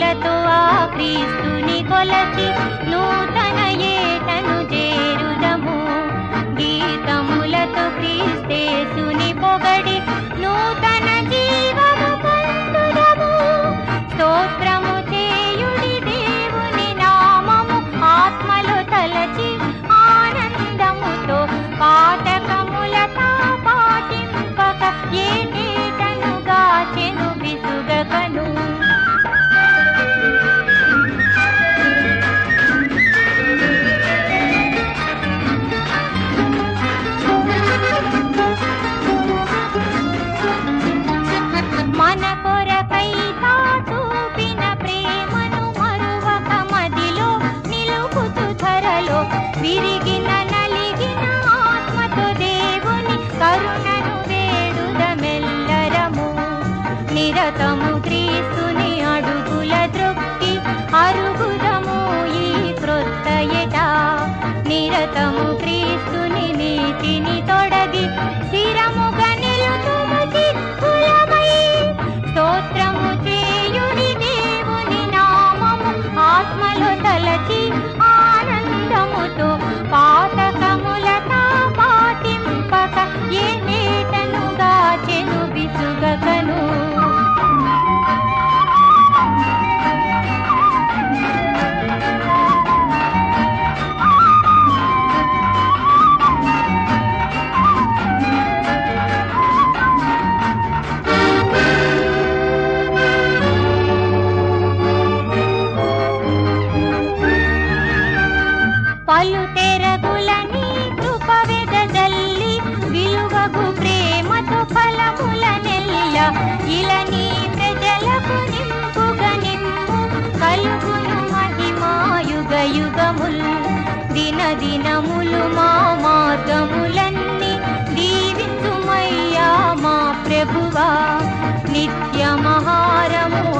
గీతములతో ఆ క్రీస్తుని కొలచి నూతన ఏటను చేరుదము గీతములతో క్రీస్తేసుని పొగడి నూతన జీవము పొందుదము స్తోత్రము చేయుడి దేవుని నామము ఆత్మలో తలచి ఆనందముతో పాతకములతా పాటింపక ఏటేటను గాచెను విసుగకను మన కొరకై తా చూపిన ప్రేమను మరువక మదిలో నిలుపుతు ధరలో విరిగిన నలిగిన ఆత్మతో దేవుని కరుణను వేడుదమెల్లరము నిరతము క్రీస్తుని అడుగుల ద్రొక్కి అరుగుదము ఈ క్రొత్త ఎట నిరతము క్రీస్తుని నీతిని తొడగి స్థిరముగా నిలుతుము చిత్తులమై స్తోత్రము చేయుడి దేవుని నామము ఆత్మలో తలచి ఆనందముతో పాతకములతా పాటింపక ఏ నేటను గాచెను విసుగకను పలు తెరగులని కృప వెదజల్లి విలువగు ప్రేమతో ఫలముల నెల్ల ఇలని ప్రజలకు నింపుగా నింపు కలుగును మహిమాయుగ యుగముల్ దిన దినములు మా మార్గములన్నీ దీవించుమయ్యా మా ప్రభువా నిత్య మహారము